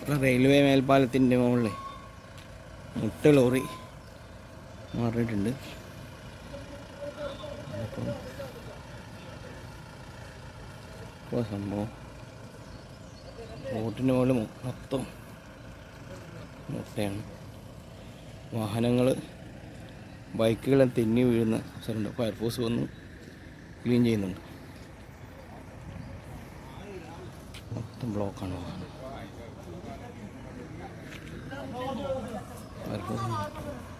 ഇവിടെ റെയിൽവേ മേൽപ്പാലത്തിൻ്റെ മുകളിൽ മുട്ട ലോറി മാറിയിട്ടുണ്ട് അപ്പം ഇപ്പോൾ സംഭവം റോട്ടിൻ്റെ മുകളിൽ മൊത്തം മുട്ടയാണ് വാഹനങ്ങൾ ബൈക്കുകളെ തെന്നി വീഴുന്ന സ്ഥലമുണ്ട് ഫയർഫോഴ്സ് വന്ന് ക്ലീൻ ചെയ്യുന്നുണ്ട് മൊത്തം ബ്ലോക്കാണ് വാഹനം ഫയർഫോഴ്സ്